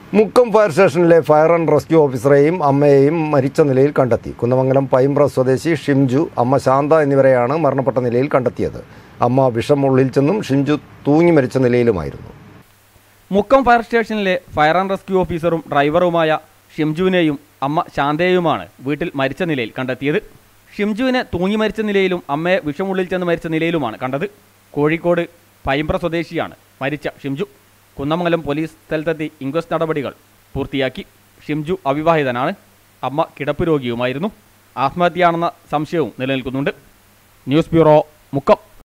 Mukkam fire സ്റ്റേഷനിലെ fire and rescue ഓഫീസറെയും അമ്മയെയും മരിച്ച നിലയിൽ കണ്ടെത്തി കുന്നമംഗലം പൈമ്പ്ര സ്വദേശി ഷിംജു അമ്മ ശാന്ത എന്നിവരെയാണ് മരണപ്പെട്ട നിലയിൽ കണ്ടെത്തിയത് അമ്മ വിഷം ഉള്ളിൽ ചെന്നും ഷിംജു തൂങ്ങി മരിച്ച നിലയിലുമായിരുന്നു മുക്കം ഫയർ സ്റ്റേഷനിലെ ഫയർ ആൻഡ് റെസ്ക്യൂ ഓഫീസറും ഡ്രൈവറുമായ ഷിംജുവിനെയും അമ്മ ശാന്തയെയുമാണ് വീട്ടിൽ മരിച്ച നിലയിൽ കണ്ടെത്തിയത് ഷിംജുവിനെ തൂങ്ങി മരിച്ച നിലയിലും അമ്മയെ വിഷമുള്ളിൽ ചെന്ന് മരിച്ച നിലയിലുമാണ് കണ്ടത് കോഴിക്കോട് പൈമ്പ്ര സ്വദേശിയാണ് മരിച്ച ഷിംജു കുന്നമംഗലം പോലീസ് സ്ഥലത്തെത്തി ഇൻക്വസ്റ്റ് നടപടികൾ പൂർത്തിയാക്കി ഷിംജു അവിവാഹിതനാണ് അമ്മ കിടപ്പ് രോഗിയുമായിരുന്നു ആത്മഹത്യയാണെന്ന സംശയവും നിലനിൽക്കുന്നുണ്ട് ന്യൂസ് ബ്യൂറോ മുക്കം